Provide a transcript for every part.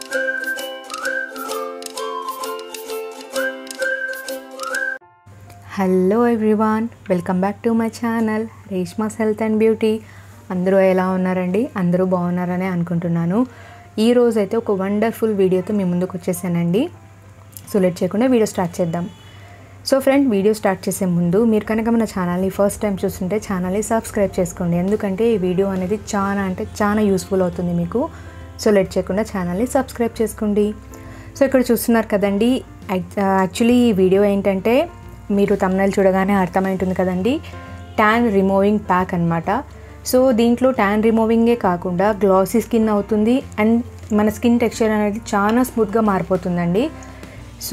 hello everyone welcome back to my channel Reshma's health and beauty అందరూ ఎలా ఉన్నారండి అందరూ బాగున్నారని అనుకుంటున్నాను ఈ రోజు అయితే ఒక వండర్ఫుల్ వీడియోతో మీ ముందుకు వచ్చేసానండి సో లెట్ చేయకుండా వీడియో స్టార్ట్ చేద్దాం సో ఫ్రెండ్ వీడియో స్టార్ట్ చేసే ముందు మీరు కనుక మన ఛానల్ని ఫస్ట్ టైం చూస్తుంటే ఛానల్ని సబ్స్క్రైబ్ చేసుకోండి ఎందుకంటే ఈ వీడియో అనేది చాలా అంటే చాలా యూస్ఫుల్ అవుతుంది మీకు సో లెట్ చేయకుండా ఛానల్ని సబ్స్క్రైబ్ చేసుకోండి సో ఇక్కడ చూస్తున్నారు కదండి యాక్చువల్లీ ఈ వీడియో ఏంటంటే మీరు తమిళ చూడగానే అర్థమవుతుంది కదండి ట్యాన్ రిమూవింగ్ ప్యాక్ అనమాట సో దీంట్లో ట్యాన్ రిమూవింగే కాకుండా గ్లాసీ స్కిన్ అవుతుంది అండ్ మన స్కిన్ టెక్స్చర్ అనేది చాలా స్మూత్గా మారిపోతుందండి సో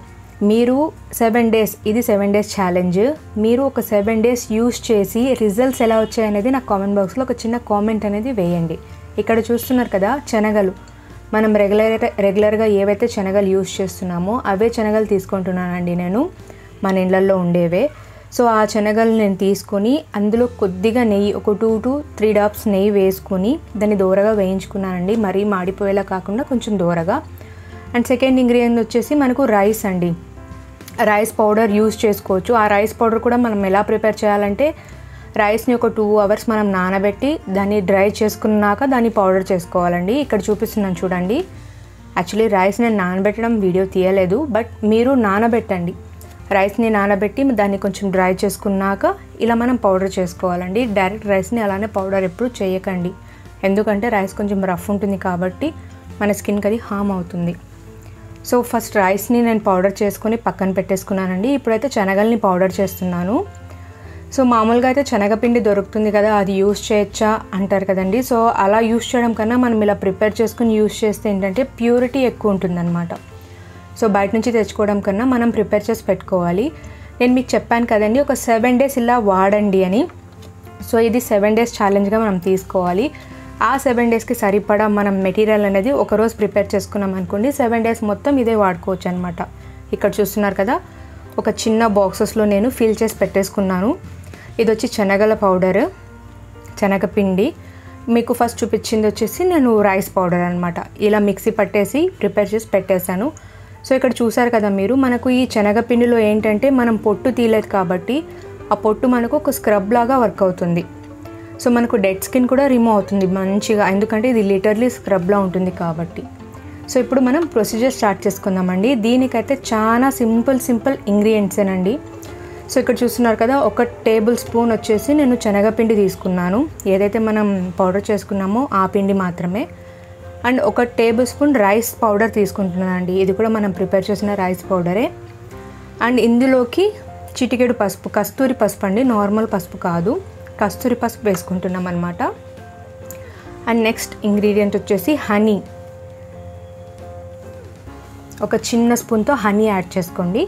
మీరు సెవెన్ డేస్ ఇది సెవెన్ డేస్ ఛాలెంజ్ మీరు ఒక సెవెన్ డేస్ యూస్ చేసి రిజల్ట్స్ ఎలా వచ్చాయనేది నాకు కామెంట్ బాక్స్లో ఒక చిన్న కామెంట్ అనేది వేయండి ఇక్కడ చూస్తున్నారు కదా శనగలు మనం రెగ్యులర్ రెగ్యులర్గా ఏవైతే శనగలు యూస్ చేస్తున్నామో అవే శనగలు తీసుకుంటున్నానండి నేను మన ఇళ్ళల్లో ఉండేవే సో ఆ శనగలు నేను తీసుకొని అందులో కొద్దిగా నెయ్యి ఒక టూ టు త్రీ డాప్స్ నెయ్యి వేసుకొని దాన్ని దూరగా వేయించుకున్నానండి మరీ మాడిపోయేలా కాకుండా కొంచెం దూరగా అండ్ సెకండ్ ఇంగ్రీడియంట్ వచ్చేసి మనకు రైస్ అండి రైస్ పౌడర్ యూస్ చేసుకోవచ్చు ఆ రైస్ పౌడర్ కూడా మనం ఎలా ప్రిపేర్ చేయాలంటే రైస్ని ఒక టూ అవర్స్ మనం నానబెట్టి దాన్ని డ్రై చేసుకున్నాక దాన్ని పౌడర్ చేసుకోవాలండి ఇక్కడ చూపిస్తున్నాను చూడండి యాక్చువల్లీ రైస్ నేను నానబెట్టడం వీడియో తీయలేదు బట్ మీరు నానబెట్టండి రైస్ని నానబెట్టి దాన్ని కొంచెం డ్రై చేసుకున్నాక ఇలా మనం పౌడర్ చేసుకోవాలండి డైరెక్ట్ రైస్ని అలానే పౌడర్ ఎప్పుడు చేయకండి ఎందుకంటే రైస్ కొంచెం రఫ్ ఉంటుంది కాబట్టి మన స్కిన్కి అది హామ్ అవుతుంది సో ఫస్ట్ రైస్ని నేను పౌడర్ చేసుకొని పక్కన పెట్టేసుకున్నానండి ఇప్పుడైతే శనగల్ని పౌడర్ చేస్తున్నాను సో మామూలుగా అయితే శనగపిండి దొరుకుతుంది కదా అది యూస్ చేయొచ్చా అంటారు కదండి సో అలా యూస్ చేయడం కన్నా మనం ఇలా ప్రిపేర్ చేసుకుని యూస్ చేస్తే ఏంటంటే ప్యూరిటీ ఎక్కువ ఉంటుందన్నమాట సో బయట నుంచి తెచ్చుకోవడం కన్నా మనం ప్రిపేర్ చేసి పెట్టుకోవాలి నేను మీకు చెప్పాను కదండి ఒక సెవెన్ డేస్ ఇలా వాడండి అని సో ఇది సెవెన్ డేస్ ఛాలెంజ్గా మనం తీసుకోవాలి ఆ సెవెన్ డేస్కి సరిపడా మనం మెటీరియల్ అనేది ఒకరోజు ప్రిపేర్ చేసుకున్నాం అనుకోండి సెవెన్ డేస్ మొత్తం ఇదే వాడుకోవచ్చు అనమాట ఇక్కడ చూస్తున్నారు కదా ఒక చిన్న బాక్సెస్లో నేను ఫిల్ చేసి పెట్టేసుకున్నాను ఇది వచ్చి శనగల పౌడర్ శనగపిండి మీకు ఫస్ట్ చూపించింది వచ్చేసి నేను రైస్ పౌడర్ అనమాట ఇలా మిక్సీ పట్టేసి ప్రిపేర్ చేసి పెట్టేశాను సో ఇక్కడ చూసారు కదా మీరు మనకు ఈ శనగపిండిలో ఏంటంటే మనం పొట్టు తీయలేదు కాబట్టి ఆ పొట్టు మనకు ఒక స్క్రబ్ లాగా వర్క్ అవుతుంది సో మనకు డెడ్ స్కిన్ కూడా రిమూవ్ అవుతుంది మంచిగా ఎందుకంటే ఇది లిటర్లీ స్క్రబ్లా ఉంటుంది కాబట్టి సో ఇప్పుడు మనం ప్రొసీజర్ స్టార్ట్ చేసుకుందామండి దీనికైతే చాలా సింపుల్ సింపుల్ ఇంగ్రీడియంట్సేనండి సో ఇక్కడ చూస్తున్నారు కదా ఒక టేబుల్ స్పూన్ వచ్చేసి నేను శనగపిండి తీసుకున్నాను ఏదైతే మనం పౌడర్ చేసుకున్నామో ఆ పిండి మాత్రమే అండ్ ఒక టేబుల్ స్పూన్ రైస్ పౌడర్ తీసుకుంటున్నానండి ఇది కూడా మనం ప్రిపేర్ చేసిన రైస్ పౌడరే అండ్ ఇందులోకి చిటికెడు పసుపు కస్తూరి పసుపు అండి నార్మల్ పసుపు కాదు కస్తూరి పసుపు వేసుకుంటున్నాం అనమాట అండ్ నెక్స్ట్ ఇంగ్రీడియంట్ వచ్చేసి హనీ ఒక చిన్న స్పూన్తో హనీ యాడ్ చేసుకోండి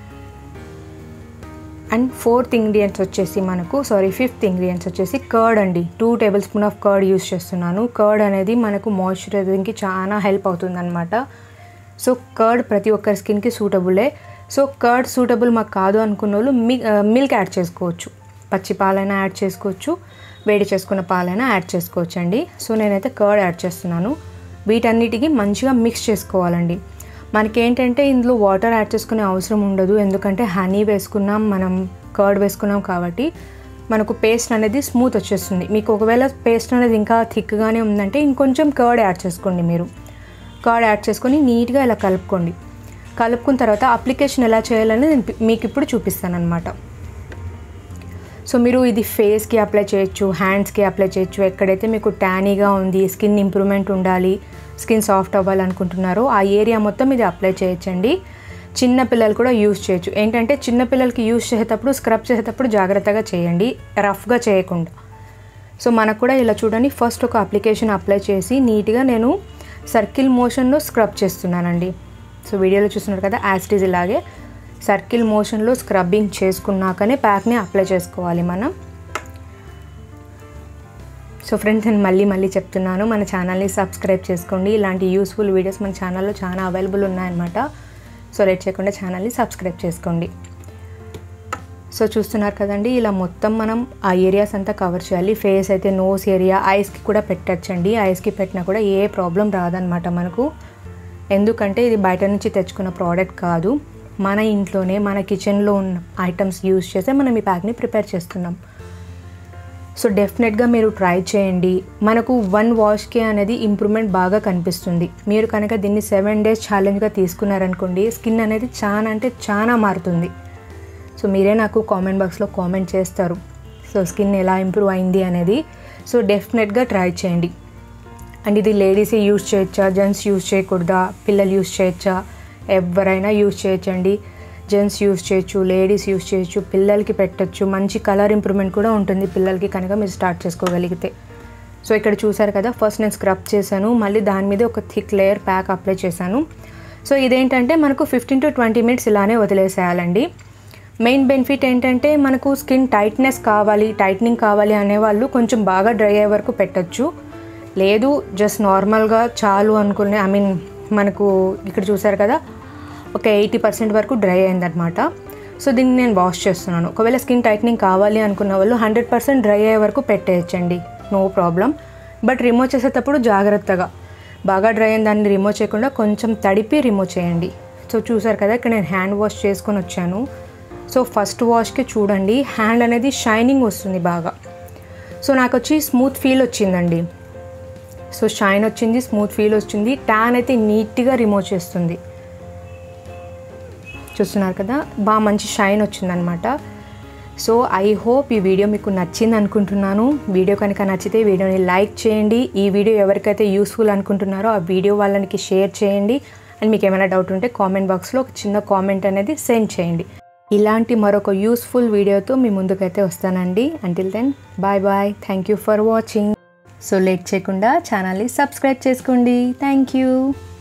అండ్ ఫోర్త్ ఇంగ్రీడియంట్స్ వచ్చేసి మనకు సారీ ఫిఫ్త్ ఇంగ్రీడియంట్స్ వచ్చేసి కర్డ్ అండి two table spoon of curd use చేస్తున్నాను కర్డ్ అనేది మనకు మాయిశ్చరైజింగ్కి చాలా హెల్ప్ అవుతుంది అనమాట సో కర్డ్ ప్రతి ఒక్కరి స్కిన్కి సూటబులే సో కర్డ్ సూటబుల్ మాకు కాదు అనుకున్న వాళ్ళు మిల్క్ యాడ్ చేసుకోవచ్చు పచ్చి పాలైనా యాడ్ చేసుకోవచ్చు వేడి చేసుకున్న పాలైనా యాడ్ చేసుకోవచ్చు అండి సో నేనైతే కర్డ్ యాడ్ చేస్తున్నాను వీటన్నిటికీ మంచిగా మిక్స్ చేసుకోవాలండి మనకేంటంటే ఇందులో వాటర్ యాడ్ చేసుకునే అవసరం ఉండదు ఎందుకంటే హనీ వేసుకున్నాం మనం కర్డ్ వేసుకున్నాం కాబట్టి మనకు పేస్ట్ అనేది స్మూత్ వచ్చేస్తుంది మీకు ఒకవేళ పేస్ట్ అనేది ఇంకా థిక్గానే ఉందంటే ఇంకొంచెం కర్డ్ యాడ్ చేసుకోండి మీరు కర్డ్ యాడ్ చేసుకొని నీట్గా ఇలా కలుపుకోండి కలుపుకున్న తర్వాత అప్లికేషన్ ఎలా చేయాలని నేను మీకు ఇప్పుడు చూపిస్తాను అనమాట సో మీరు ఇది ఫేస్కి అప్లై చేయొచ్చు హ్యాండ్స్కి అప్లై చేయొచ్చు ఎక్కడైతే మీకు ట్యానీగా ఉంది స్కిన్ ఇంప్రూవ్మెంట్ ఉండాలి స్కిన్ సాఫ్ట్ అవ్వాలనుకుంటున్నారో ఆ ఏరియా మొత్తం ఇది అప్లై చేయొచ్చండి చిన్న పిల్లలు కూడా యూస్ చేయొచ్చు ఏంటంటే చిన్న పిల్లలకి యూస్ చేసేటప్పుడు స్క్రబ్ చేసేటప్పుడు జాగ్రత్తగా చేయండి రఫ్గా చేయకుండా సో మనకు కూడా ఇలా చూడండి ఫస్ట్ ఒక అప్లికేషన్ అప్లై చేసి నీట్గా నేను సర్కిల్ మోషన్లో స్క్రబ్ చేస్తున్నానండి సో వీడియోలో చూస్తున్నారు కదా యాస్టీజ్ ఇలాగే సర్కిల్ మోషన్లో స్క్రబ్బింగ్ చేసుకున్నాకనే ప్యాక్ని అప్లై చేసుకోవాలి మనం సో ఫ్రెండ్స్ నేను మళ్ళీ మళ్ళీ చెప్తున్నాను మన ఛానల్ని సబ్స్క్రైబ్ చేసుకోండి ఇలాంటి యూస్ఫుల్ వీడియోస్ మన ఛానల్లో చాలా అవైలబుల్ ఉన్నాయన్నమాట సో లేట్ చేయకుండా ఛానల్ని సబ్స్క్రైబ్ చేసుకోండి సో చూస్తున్నారు కదండి ఇలా మొత్తం మనం ఆ ఏరియాస్ అంతా కవర్ చేయాలి ఫేస్ అయితే నోస్ ఏరియా ఐస్కి కూడా పెట్టచ్చండి ఐస్కి పెట్టినా కూడా ఏ ప్రాబ్లం రాదనమాట మనకు ఎందుకంటే ఇది బయట నుంచి తెచ్చుకున్న ప్రోడక్ట్ కాదు మన ఇంట్లోనే మన కిచెన్లో ఉన్న ఐటమ్స్ యూస్ చేసే మనం ఈ ప్యాక్ని ప్రిపేర్ చేస్తున్నాం సో డెఫినెట్గా మీరు ట్రై చేయండి మనకు వన్ వాష్కి అనేది ఇంప్రూవ్మెంట్ బాగా కనిపిస్తుంది మీరు కనుక దీన్ని సెవెన్ డేస్ ఛాలెంజ్గా తీసుకున్నారనుకోండి స్కిన్ అనేది చాలా అంటే చాలా మారుతుంది సో మీరే నాకు కామెంట్ బాక్స్లో కామెంట్ చేస్తారు సో స్కిన్ ఎలా ఇంప్రూవ్ అయింది అనేది సో డెఫినెట్గా ట్రై చేయండి అండ్ ఇది లేడీస్ యూస్ చేయొచ్చా జెంట్స్ యూస్ చేయకూడదా పిల్లలు యూస్ చేయొచ్చా ఎవరైనా యూస్ చేయొచ్చండి జెంట్స్ యూస్ చేయొచ్చు లేడీస్ యూస్ చేయొచ్చు పిల్లలకి పెట్టచ్చు మంచి కలర్ ఇంప్రూవ్మెంట్ కూడా ఉంటుంది పిల్లలకి కనుక మీరు స్టార్ట్ చేసుకోగలిగితే సో ఇక్కడ చూసారు కదా ఫస్ట్ నేను స్క్రబ్ చేశాను మళ్ళీ దాని మీద ఒక థిక్ లేయర్ ప్యాక్ అప్లై చేశాను సో ఇదేంటంటే మనకు ఫిఫ్టీన్ టు ట్వంటీ మినిట్స్ ఇలానే వదిలేసేయాలండి మెయిన్ బెనిఫిట్ ఏంటంటే మనకు స్కిన్ టైట్నెస్ కావాలి టైట్నింగ్ కావాలి అనేవాళ్ళు కొంచెం బాగా డ్రై అయ్యే వరకు పెట్టచ్చు లేదు జస్ట్ నార్మల్గా చాలు అనుకునే ఐ మీన్ మనకు ఇక్కడ చూసారు కదా ఒక ఎయిటీ పర్సెంట్ వరకు డ్రై అయిందనమాట సో దీన్ని నేను వాష్ చేస్తున్నాను ఒకవేళ స్కిన్ టైట్నింగ్ కావాలి అనుకున్న వాళ్ళు హండ్రెడ్ పర్సెంట్ డ్రై అయ్యే వరకు పెట్టేయచ్చండి నో ప్రాబ్లం బట్ రిమూవ్ చేసేటప్పుడు జాగ్రత్తగా బాగా డ్రై అయిన దాన్ని రిమూవ్ చేయకుండా కొంచెం తడిపి రిమూవ్ చేయండి సో చూసారు కదా ఇక్కడ నేను హ్యాండ్ వాష్ చేసుకొని వచ్చాను సో ఫస్ట్ వాష్కి చూడండి హ్యాండ్ అనేది షైనింగ్ వస్తుంది బాగా సో నాకు వచ్చి స్మూత్ ఫీల్ వచ్చిందండి సో షైన్ వచ్చింది స్మూత్ ఫీల్ వచ్చింది ట్యాన్ అయితే నీట్గా రిమూవ్ చేస్తుంది చూస్తున్నారు కదా బాగా మంచి షైన్ వచ్చిందనమాట సో ఐ హోప్ ఈ వీడియో మీకు నచ్చింది అనుకుంటున్నాను వీడియో కనుక నచ్చితే వీడియోని లైక్ చేయండి ఈ వీడియో ఎవరికైతే యూస్ఫుల్ అనుకుంటున్నారో ఆ వీడియో వాళ్ళకి షేర్ చేయండి అండ్ మీకు ఏమైనా డౌట్ ఉంటే కామెంట్ బాక్స్లో ఒక చిన్న కామెంట్ అనేది సెండ్ చేయండి ఇలాంటి మరొక యూస్ఫుల్ వీడియోతో మీ ముందుకైతే వస్తానండి until then bye bye thank you for watching so late చేయకుండా ఛానల్ని సబ్స్క్రైబ్ చేసుకోండి థ్యాంక్ యూ